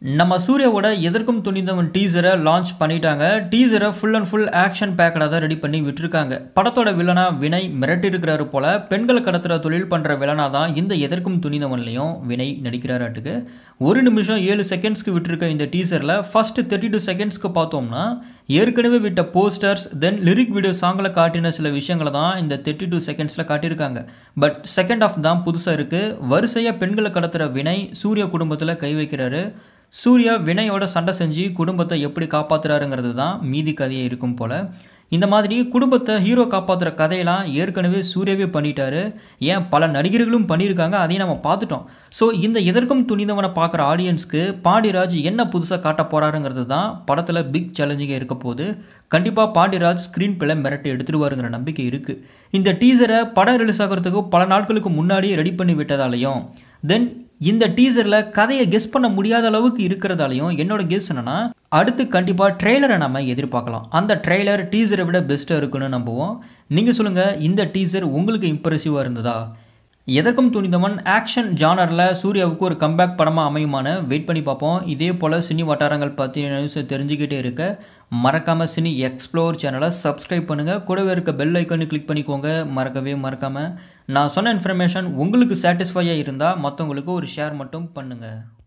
நம்ம சூர்யாவோட எதற்கும் துணிந்தவன் டீசரை லான்ச் பண்ணிட்டாங்க டீசரை ஃபுல் அண்ட் ஃபுல் ஆக்ஷன் பேக்கடாக தான் ரெடி பண்ணி விட்டுருக்காங்க படத்தோட வில்லனா வினய் மிரட்டி இருக்கிறாரு போல பெண்களை கடத்துற தொழில் பண்ணுற வில்லனா தான் இந்த எதற்கும் துணிந்தவன்லையும் வினய் நடிக்கிறாராட்டுக்கு ஒரு நிமிஷம் ஏழு செகண்ட்ஸ்க்கு விட்டுருக்க இந்த டீசரில் ஃபஸ்ட்டு தேர்ட்டி டூ செகண்ட்ஸ்க்கு பார்த்தோம்னா ஏற்கனவே விட்ட போஸ்டர்ஸ் தென் லிரிக் வீடியோ சாங்கில் காட்டின சில விஷயங்களை தான் இந்த தேர்ட்டி டூ செகண்ட்ஸில் காட்டியிருக்காங்க பட் செகண்ட் ஆஃப் தான் புதுசாக இருக்குது வரிசையாக பெண்களை கடத்துகிற வினய் சூர்யா குடும்பத்தில் கை வைக்கிறாரு சூர்யா வினயோட சண்டை செஞ்சு குடும்பத்தை எப்படி காப்பாற்றுறாருங்கிறது தான் மீதி கதையே இருக்கும் போல் இந்த மாதிரி குடும்பத்தை ஹீரோ காப்பாற்றுற கதையெல்லாம் ஏற்கனவே சூர்யாவே பண்ணிட்டாரு ஏன் பல நடிகர்களும் பண்ணியிருக்காங்க அதையும் நம்ம பார்த்துட்டோம் ஸோ இந்த எதற்கும் துணிந்தவனை பார்க்குற ஆடியன்ஸ்க்கு பாண்டியராஜ் என்ன புதுசாக காட்ட போகிறாருங்கிறது தான் படத்தில் பிக் சேலஞ்சிங்காக இருக்க போது கண்டிப்பாக பாண்டியராஜ் ஸ்க்ரீன் பிள்ளை மிரட்டி எடுத்துருவாருங்கிற நம்பிக்கை இருக்குது இந்த டீசரை படம் ரிலீஸ் ஆகிறதுக்கு பல நாட்களுக்கு முன்னாடியே ரெடி பண்ணி விட்டதாலையும் தென் இந்த டீசரில் கதையை கெஸ் பண்ண முடியாத அளவுக்கு இருக்கிறதாலையும் என்னோட கெஸ் என்னன்னா அடுத்து கண்டிப்பாக ட்ரெய்லரை நம்ம எதிர்பார்க்கலாம் அந்த ட்ரெய்லர் டீசரை விட பெஸ்ட்டாக இருக்குன்னு நம்புவோம் நீங்கள் சொல்லுங்கள் இந்த டீசர் உங்களுக்கு இம்ப்ரெசிவாக இருந்ததா எதற்கும் துணிந்தவன் ஆக்ஷன் ஜானரில் சூர்யாவுக்கு ஒரு கம்பேக் படமாக அமையுமான்னு வெயிட் பண்ணி பார்ப்போம் இதே போல் சினி வட்டாரங்கள் பற்றி நியூஸை தெரிஞ்சுக்கிட்டே இருக்க மறக்காமல் சினி எக்ஸ்ப்ளோர் சேனலை சப்ஸ்கிரைப் பண்ணுங்கள் கூடவே இருக்க பெல் ஐக்கனு கிளிக் பண்ணிக்கோங்க மறக்கவே மறக்காமல் நான் சொன்ன இன்ஃபர்மேஷன் உங்களுக்கு சாட்டிஸ்ஃபையாக இருந்தால் மற்றவங்களுக்கு ஒரு ஷேர் மட்டும் பண்ணுங்கள்